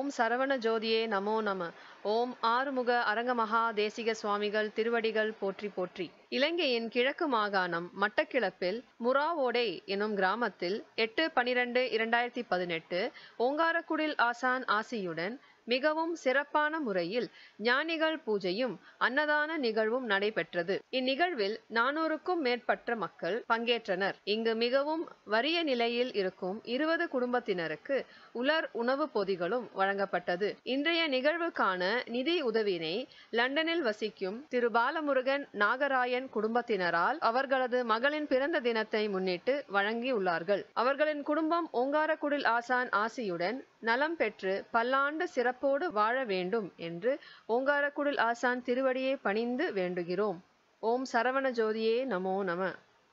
ஓம் சரவண ஜோதியே நமோ நம ஓம் ஆறுமுக அரங்கமகா தேசிக சுவாமிகள் திருவடிகள் போற்றி போற்றி இலங்கையின் கிழக்கு மாகாணம் மட்டக்கிளப்பில் முராவோடை எனும் கிராமத்தில் எட்டு பனிரெண்டு இரண்டாயிரத்தி பதினெட்டு ஓங்காரக்குடில் ஆசான் ஆசியுடன் மிகவும் சிறப்பான முறையில் ஞானிகள் பூஜையும் அன்னதான நிகழ்வும் நடைபெற்றது இந்நிகழ்வில் நானூறுக்கும் மேற்பட்ட மக்கள் பங்கேற்றனர் இங்கு மிகவும் வறிய நிலையில் இருக்கும் இருபது குடும்பத்தினருக்கு உலர் உணவுப் பொதிகளும் வழங்கப்பட்டது இன்றைய நிகழ்வுக்கான நிதி உதவினை லண்டனில் வசிக்கும் திரு பாலமுருகன் நாகராயன் குடும்பத்தினரால் அவர்களது மகளின் பிறந்த தினத்தை முன்னிட்டு வழங்கியுள்ளார்கள் அவர்களின் குடும்பம் ஓங்காரக்குடில் ஆசான் ஆசியுடன் நலம் பெற்று பல்லாண்டு சிறப்போடு வாழ வேண்டும் என்று ஓங்காரக்குடில் ஆசான் திருவடியை பணிந்து வேண்டுகிறோம் ஓம் சரவண ஜோதியே நமோ நம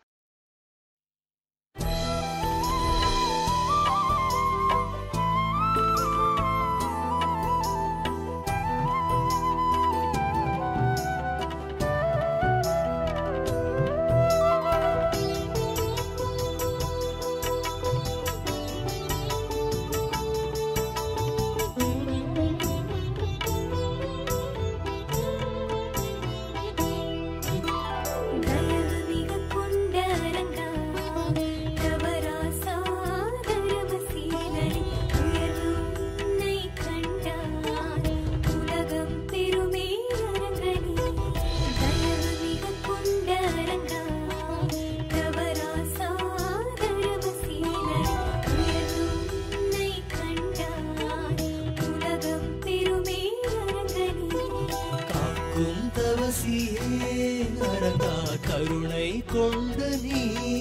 தயவு மிக கொண்ட அரங்கா தவராசா தரமசீலனை உயர்வு உன்னை கண்டாய் உலகம் பெருமே அரங்கனே தயவு மிக கொண்ட அரங்கா தவராசா தரமசீலனை உயர்வு உன்னை கண்டாய் உலகம் பெருமே அரங்கனே காக்கும் தவசியே அரங்கா கருணை கொண்ட நீ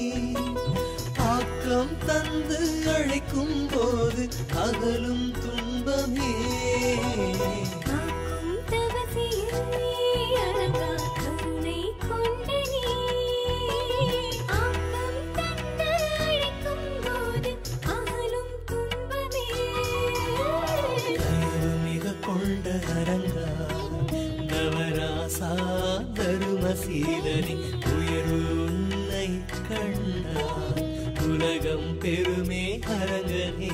ஆக்கம் தந்து அழைக்கும் போது அகலும் துன்பமே காக்கும் தவசியே அரங்கா கருணை கொண்ட நீ ஆக்கம் தந்து அழைக்கும் போது அகலும் துன்பமே தயவு மிக கொண்ட அரங்கா கவராசா தருமசீலனி உயர்வு உன்னை கண்டா உலகம் பெருமே அரங்கனே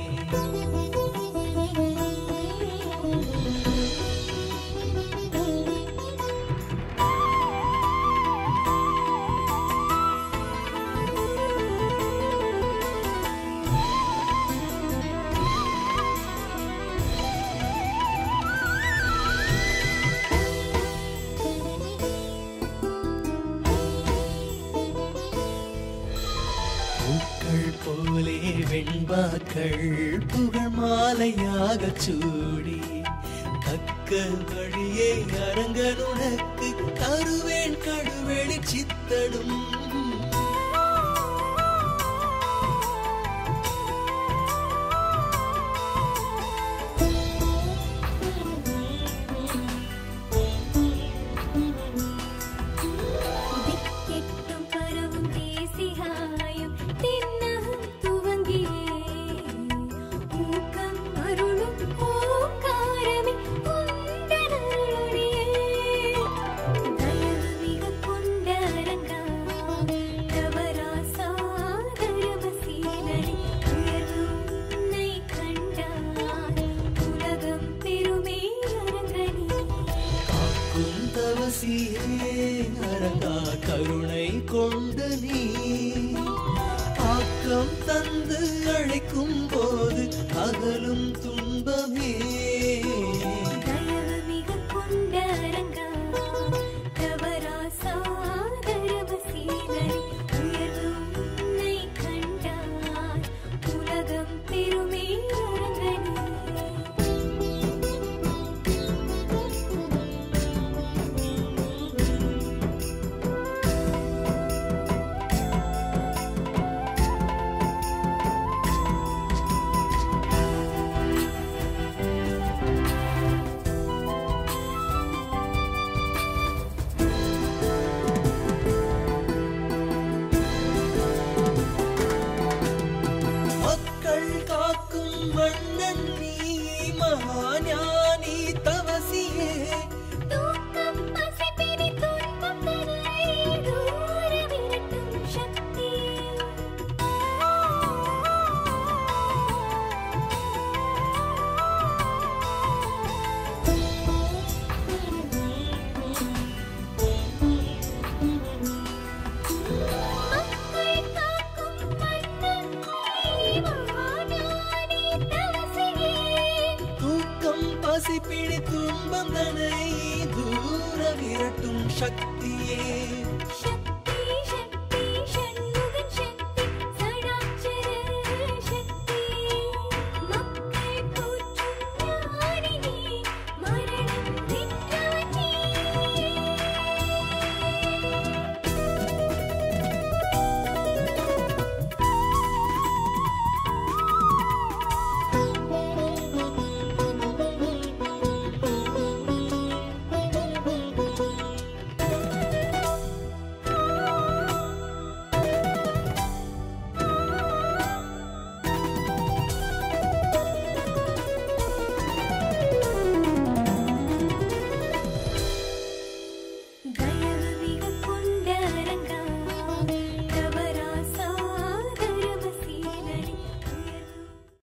பூக்கள் போலே வெண்பாக்கள் புகழ் மாலையாகச் சூடி தக்க வழியே அரங்கனுனக்கு தருவேன் கடுவெளி சித்தனும் திக்கெட்டும் பரவும் தேசிகாயம் தின்னகம் துவங்கியே ஊக்கம் அருளும் ஓங்காரமே உந்தனருளியே தயவு மிக கொண்ட அரங்கா தவராசா தரமசீலனை உயர்வு உன்னை கண்டாய் உலகம் பெருமே அரங்கனே காக்கும் தவசியே அரங்கா கருணை கொண்ட நீ ஆக்கம் தந்து அழைக்கும் போது அகலும் துன்பமே தயவு மிக கொண்ட அரங்கா தவராசா தரமசீலனை உயர்வு உன்னை கண்டாய் உலகம் பெருமே அரங்கனே தயவு பசி பிடி துன்பம் தனை தூர விரட்டும் சக்தியே சக்தியே